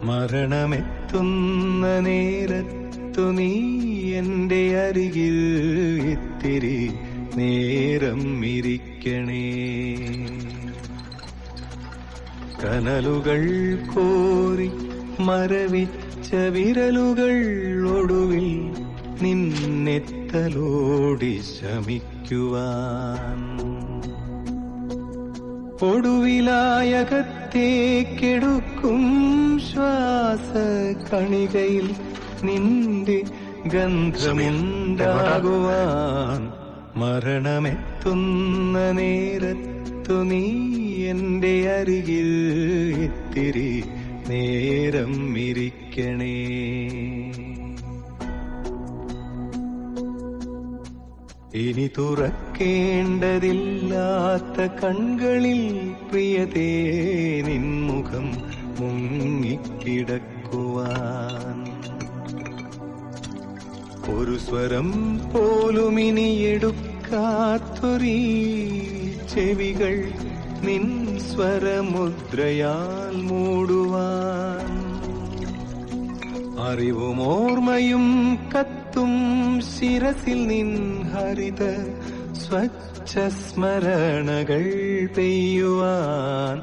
മരണമെത്തുന്ന നേരത്തു നീ എന്റെ അരികിൽ ഇത്തിരി നേരം ഇരിക്കണേ കനലുകൾ കോരി മരവിച്ച വിരലുകൾ ഒടുവിൽ നിന്നെത്തലോടി ശമിക്കുവാൻ ഒടുവിലായകത്തേക്കെടുക്കും ശ്വാസ കണികയിൽ നിന്റെ ഗന്ധമുണ്ടാകുവാൻ മരണമെത്തുന്ന നേരത്തു നീ എന്റെ അരികിൽ ഇത്തിരി നേരം ഇരിക്കണേ ഇനി തുറക്കേണ്ടതില്ലാത്ത കൺകളിൽ പ്രിയതേ നിൻമുഖം മുങ്ങിക്കിടക്കുവാൻ ഒരു സ്വരം പോലും ഇനി എടുക്കാത്തൊരീ ചെവികൾ നിൻ സ്വരമുദ്രയാൽ മൂടുവാൻ അറിവും ഓർമ്മയും കത്തും ശിരസിൽ നിൻ ഹരിത സ്വച്ഛ സ്മരണകൾ പെയ്യുവാൻ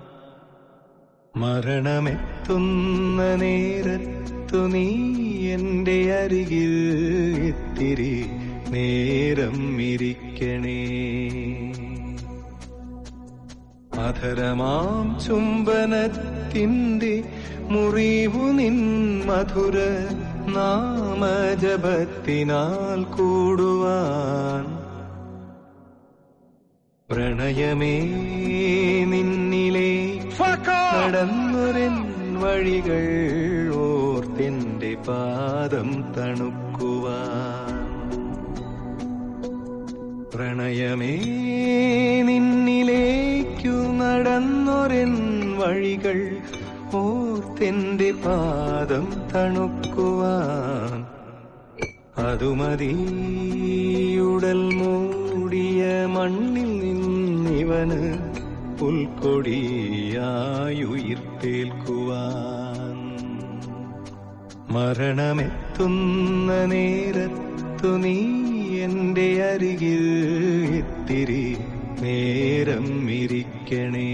മരണമെത്തുന്ന നേരത്തു നീ എന്റെ അരികിൽ ഇത്തിരി നേരം ഇരിക്കണേ അധരമാം ചുംബനത്തിൻ്റെ മുറിവു നിൻ മധുര നാമജപത്തിനാൽ കൂടുവാൻ പ്രണയമേ നിന്നിലെ നടന്നൊരൻ വഴികൾ ഓർത്തെന്റെ പാദം തണുക്കുവാൻ പ്രണയമേ നിന്നിലേക്കു നടന്നൊരൻ വഴികൾ ഓർത്തെന്റെ പാദം തണുക്കുവാൻ അതുമതിയുടൽ മൂടിയ മണ്ണിൽ നിന്നിവന് പുൽക്കൊടിയായുയിർത്തേൽക്കുവാൻ മരണമെത്തുന്ന നേരത്തു നീ എന്റെ അരികിൽ ഇത്തിരി നേരം ഇരിക്കണേ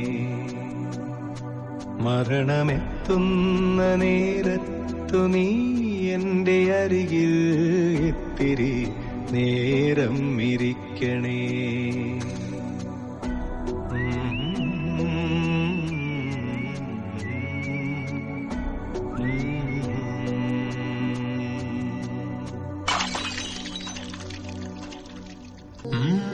മരണമെത്തുന്ന നേരത്തു നീ എന്റെ അരികിൽ ഇത്തിരി നേരം ഇരിക്കണേ Mm.